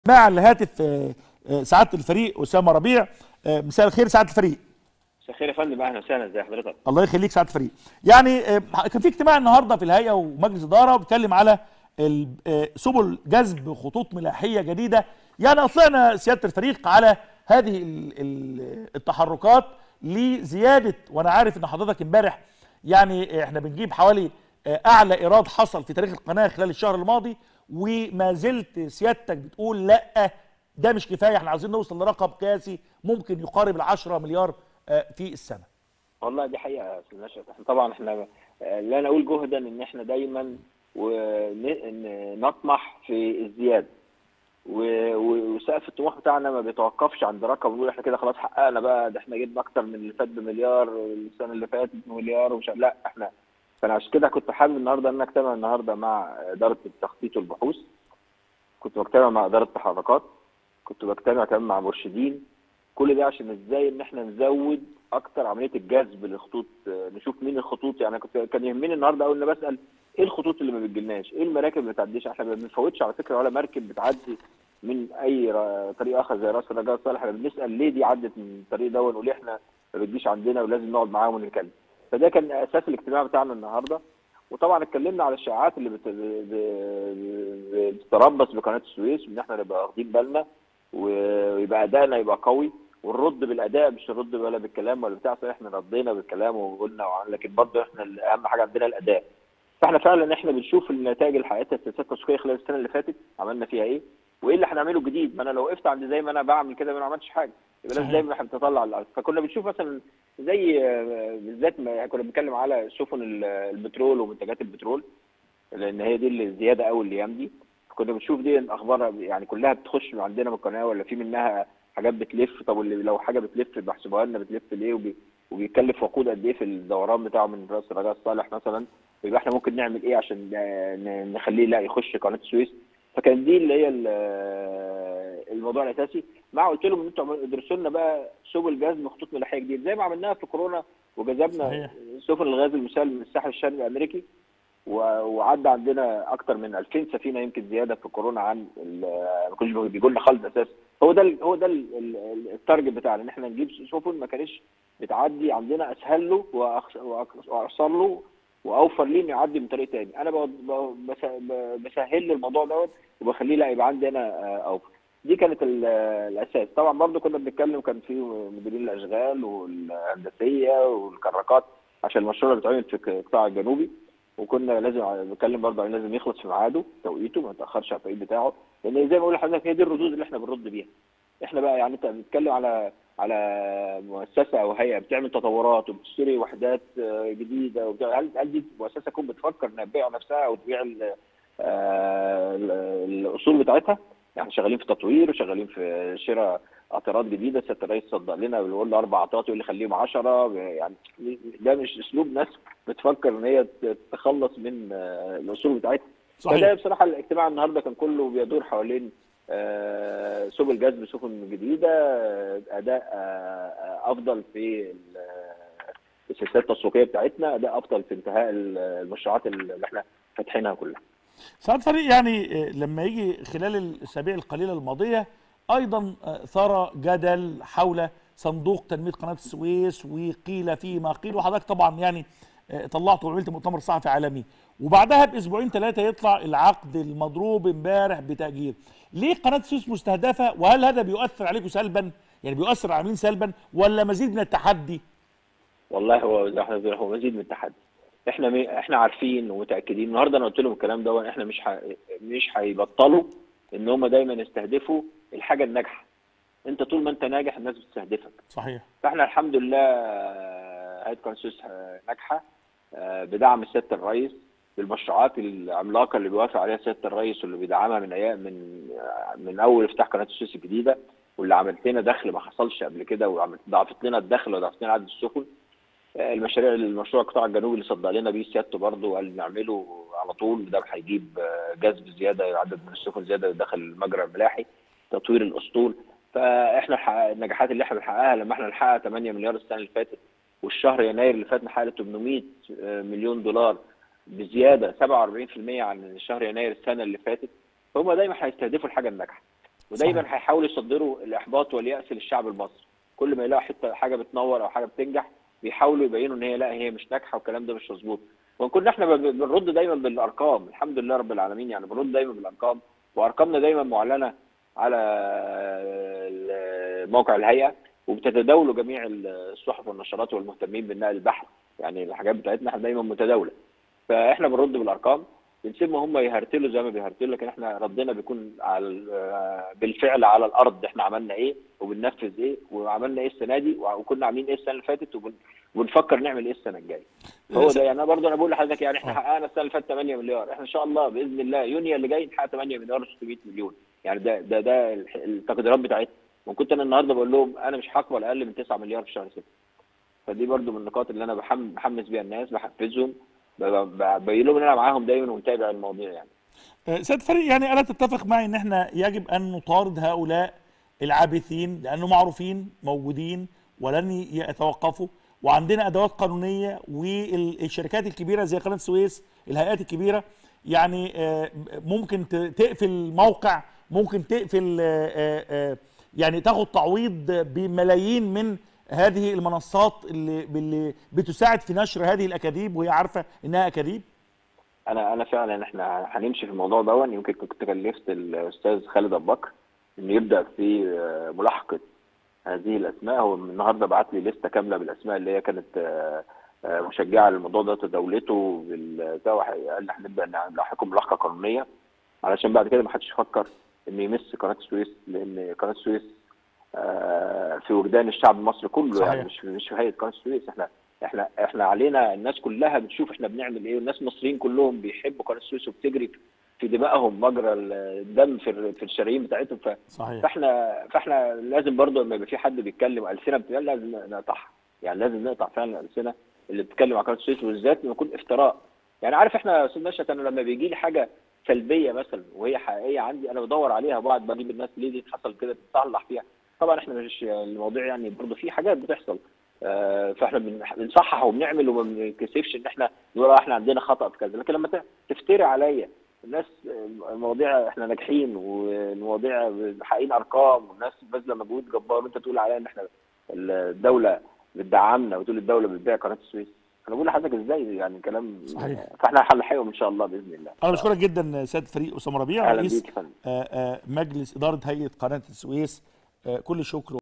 مع الهاتف آه، آه، سعاده الفريق اسامه ربيع آه، مساء الخير سعاده الفريق مساء الخير يا فندم اهلا وسهلا ازي حضرتك الله يخليك سعاده الفريق يعني آه، كان في اجتماع النهارده في الهيئه ومجلس اداره وبيتكلم على ال- آه، سبل جذب خطوط ملاحيه جديده يعني اطلعنا سياده الفريق على هذه ال- ال- التحركات لزياده وانا عارف ان حضرتك امبارح يعني احنا بنجيب حوالي آه، اعلى ايراد حصل في تاريخ القناه خلال الشهر الماضي وما زلت سيادتك بتقول لا ده مش كفايه احنا عايزين نوصل لرقم قياسي ممكن يقارب ال 10 مليار آه، في السنه والله دي حقيقه يا استاذ نشأت احنا طبعا احنا آه، لا نقول جهدا ان احنا دايما ونطمح في الزياده و- و- وسقف الطموح بتاعنا ما بيتوقفش عند رقم نقول احنا كده خلاص حققنا بقى ده احنا جبنا اكتر من اللي فات بمليار والسنه اللي فاتت بمليار ومش عارف- لا احنا فانا عشان كده كنت حابب النهارده ان أنا اجتمع النهارده مع اداره التخطيط والبحوث كنت بجتمع مع اداره التحركات كنت بجتمع كمان مع مرشدين كل ده عشان ازاي ان احنا نزود اكتر عمليه الجذب للخطوط آه، نشوف مين الخطوط يعني كنت كان يهمني النهارده اول ما بسال ايه الخطوط اللي ما بتجيلناش؟ ايه المراكب اللي ما بتعديش؟ احنا ما بنفوتش على فكره ولا مركب بتعدي من اي را- طريق اخر زي راس الرجاء الصالح احنا بنسال ليه دي عدت من الطريق ده ونقول ليه احنا ما بتجيش عندنا ولازم نقعد معاهم ونتكلم. فده كان اساس الاجتماع بتاعنا النهارده وطبعا اتكلمنا على الشائعات اللي بت... ب- ب- بتتربص بقناه السويس ان احنا نبقى واخدين بالنا ويبقى ادائنا يبقى قوي ونرد بالاداء مش نرد ولا بالكلام ولا بتاع صحيح احنا ردينا بالكلام وقلنا وعن- لكن برضه احنا اهم حاجه عندنا الاداء فاحنا فعلا احنا بنشوف النتائج اللي حققتها السياسات التسويقيه خلال السنه اللي فاتت عملنا فيها ايه وايه اللي هنعمله جديد ما انا لو وقفت عند زي ما انا بعمل كده ما عملتش حاجه يبقى لازم صحيح. دايما احنا بنطلع الأرض. فكنا بنشوف مثلا زي آه، بالذات ما كنا بنتكلم على سفن ال- البترول ومنتجات البترول لان هي دي اللي زياده قوي الايام دي كنا بنشوف دي اخبارها يعني كلها بتخش من عندنا من القناه ولا في منها حاجات بتلف طب واللي لو حاجه بتلف بيحسبوها لنا بتلف ليه وبي وبيكلف وقود قد ايه في الدوران بتاعه من راس الرجاء الصالح مثلا يبقى احنا ممكن نعمل ايه عشان آه، ن- نخليه لا يخش قناه السويس فكان دي اللي هي ال- الموضوع الاساسي مع قلت لهم ان انتوا ادرسوا لنا بقى سبل جذب خطوط ملاحيه جديد زي ما عملناها في كورونا وجذبنا صحيح. سفن الغاز المسال من الساحل الشرقي الامريكي و- وعدى عندنا اكتر من 2000 سفينه يمكن زياده في كورونا عن ال- ما كانوش بيجوا لنا خالص اساسا هو ده ال- هو ده ال- ال- التارجت بتاعنا ان احنا نجيب سفن ما كانش بتعدي عندنا اسهل له وأخس- وأك- واقصر له واوفر ليه انه يعدي من طريق تاني انا ب- ب- بس- ب- بسهل له الموضوع دوت وبخليه لا يبقى عندي انا آه، اوفر دي كانت ال- الاساس طبعا برضو كنا بنتكلم كان في مديرين الاشغال والهندسيه والكراكات عشان المشروع اللي بيتعمل في القطاع الجنوبي وكنا لازم بنتكلم برضه عن لازم يخلص في ميعاده توقيته ما يتاخرش على التوقيت بتاعه لان زي ما بقول لحضرتك هي دي الردود اللي احنا بنرد بيها احنا بقى يعني انت بتتكلم على على مؤسسه او هيئه بتعمل تطورات وبتشتري وحدات آه، جديده وبتاع هل هل دي مؤسسه تكون بتفكر انها تبيع نفسها او تبيع ال- آه، ال- الاصول بتاعتها يعني شغالين في تطوير وشغالين في شراء قطارات جديده سياده الرئيس صدق لنا بيقول له اربع قطارات يقول لي خليهم 10 يعني ده مش اسلوب ناس بتفكر ان هي تتخلص من آه، الاصول بتاعتها فده صحيح بصراحه الاجتماع النهارده كان كله بيدور حوالين آه، سبل جذب سفن جديده آه، اداء آه، آه، افضل في ال- آه، السياسات التسويقيه بتاعتنا اداء افضل في انتهاء المشروعات اللي احنا فاتحينها كلها سعاد فريق يعني آه، لما يجي خلال الاسابيع القليله الماضيه ايضا آه، ثار جدل حول صندوق تنميه قناه السويس وقيل فيه ما قيل وحضرتك طبعا يعني آه، طلعت وعملت مؤتمر صحفي عالمي وبعدها باسبوعين ثلاثه يطلع العقد المضروب امبارح بتاجيل ليه قناه السويس مستهدفه وهل هذا بيؤثر عليكم سلبا يعني بيؤثر على العاملين سلبا ولا مزيد من التحدي والله هو زي ما احنا بنقول هو مزيد من التحدي احنا مي... احنا عارفين ومتاكدين النهارده انا قلت لهم الكلام ده احنا مش ح... مش هيبطلوا ان هم دايما يستهدفوا الحاجه الناجحه انت طول ما انت ناجح الناس بتستهدفك صحيح فاحنا الحمد لله آه، هيئه قناه السويس آه، ناجحه آه، بدعم سياده الرئيس بالمشروعات العملاقه اللي بيوافق عليها سياده الرئيس واللي بيدعمها من ايام من آه، من اول افتتاح قناه السويس الجديده واللي عملت لنا دخل ما حصلش قبل كده وعملت ضاعفت لنا الدخل وضاعفت لنا عدد السفن آه، المشاريع المشروع القطاع الجنوبي اللي صدق لنا بيه سيادته برضه وقال نعمله على طول ده هيجيب آه، جذب زياده عدد من السفن زياده داخل المجرى الملاحي تطوير الاسطول فاحنا الحق- النجاحات اللي احنا بنحققها لما احنا نحقق 8 مليار السنه اللي فاتت والشهر يناير اللي فات نحقق 800 مليون دولار بزياده 47% عن شهر يناير السنه اللي فاتت فهم دايما هيستهدفوا الحاجه الناجحه ودايما صحيح. هيحاولوا يصدروا الاحباط والياس للشعب المصري كل ما يلاقوا حته حاجه بتنور او حاجه بتنجح بيحاولوا يبينوا ان هي لا هي مش ناجحه والكلام ده مش مظبوط وكنا احنا ب- بنرد دايما بالارقام الحمد لله رب العالمين يعني بنرد دايما بالارقام وارقامنا دايما معلنه على ال- موقع الهيئه وبتتداولوا جميع الصحف والنشرات والمهتمين بالنقل البحث يعني الحاجات بتاعتنا احنا دايما متداوله فاحنا بنرد بالارقام بنسيبهم هم يهرتلوا زي ما بيهرتلوا لكن احنا ردنا بيكون على ال- بالفعل على الارض احنا عملنا ايه وبننفذ ايه وعملنا ايه السنه دي وكنا عاملين ايه السنه اللي فاتت وبن- وبنفكر نعمل ايه السنه الجايه هو ده يعني انا برضه انا بقول لحضرتك يعني احنا آه. حققنا السنه اللي فاتت 8 مليار احنا ان شاء الله باذن الله يونيو اللي جاي نحقق 8 مليار و600 مليون يعني ده ده ده الح- التقديرات بتاعتنا وكنت انا النهارده بقول لهم انا مش هقبل اقل من 9 مليار في شهر 6 فدي برضو من النقاط اللي انا بحم- بحمس بيها الناس بحفزهم ب- ب- ببين لهم ان انا معاهم دايما ومتابع المواضيع يعني آه، سيد فريق يعني الا تتفق معي ان احنا يجب ان نطارد هؤلاء العابثين لانه معروفين موجودين ولن يتوقفوا وعندنا ادوات قانونيه والشركات الكبيره زي قناه السويس الهيئات الكبيره يعني آه، ممكن ت- تقفل موقع ممكن تقفل آه، آه، آه، يعني تاخد تعويض بملايين من هذه المنصات اللي اللي بتساعد في نشر هذه الاكاذيب وهي عارفه انها اكاذيب انا انا فعلا احنا هنمشي في الموضوع ده يمكن كنت كلفت الاستاذ خالد ابو بكر انه يبدا في آه، ملاحقه هذه الاسماء هو من النهارده بعت لي لسته كامله بالاسماء اللي هي كانت آه، آه، مشجعه للموضوع ده تداولته بالبتاع وح- قال لي هنبدا نلاحقهم ملاحقه قانونيه علشان بعد كده ما حدش يفكر انه يمس قناه السويس لان قناه السويس آه، في وجدان الشعب المصري كله صحيح. يعني مش مش في هيئه قناه السويس احنا احنا احنا علينا الناس كلها بتشوف احنا بنعمل ايه والناس المصريين كلهم بيحبوا قناه السويس وبتجري في دمائهم مجرى الدم في ال- في الشرايين بتاعتهم ف صحيح فاحنا فاحنا لازم برضو لما يبقى في حد بيتكلم السنه بتتقال لازم نقطعها يعني لازم نقطع فعلا الالسنه اللي بتتكلم عن قناه السويس وبالذات لما يكون افتراء يعني عارف احنا يا استاذ مشهد انا لما بيجي لي حاجه سلبيه مثلا وهي حقيقيه عندي انا بدور عليها وبقعد بجيب الناس ليه دي حصل كده تصلح فيها طبعا احنا مش المواضيع يعني برضو في حاجات بتحصل آه، فاحنا بن- بنصحح وبنعمل وما بنكسفش ان احنا نقول آه احنا عندنا خطا في كذا لكن لما ت- تفتري عليا الناس آه، المواضيع احنا ناجحين والمواضيع محققين ارقام والناس باذله مجهود جبار وانت تقول عليا ان احنا الدوله بتدعمنا وتقول الدوله بتبيع قناه السويس انا بقول لحضرتك ازاي يعني كلام صحيح. فاحنا هنلحقهم ان شاء الله باذن الله انا بشكرك جدا سيد فريق اسامه ربيع اهلا رئيس بيك يا فندم آه، آه، مجلس اداره هيئه قناه السويس آه، كل الشكر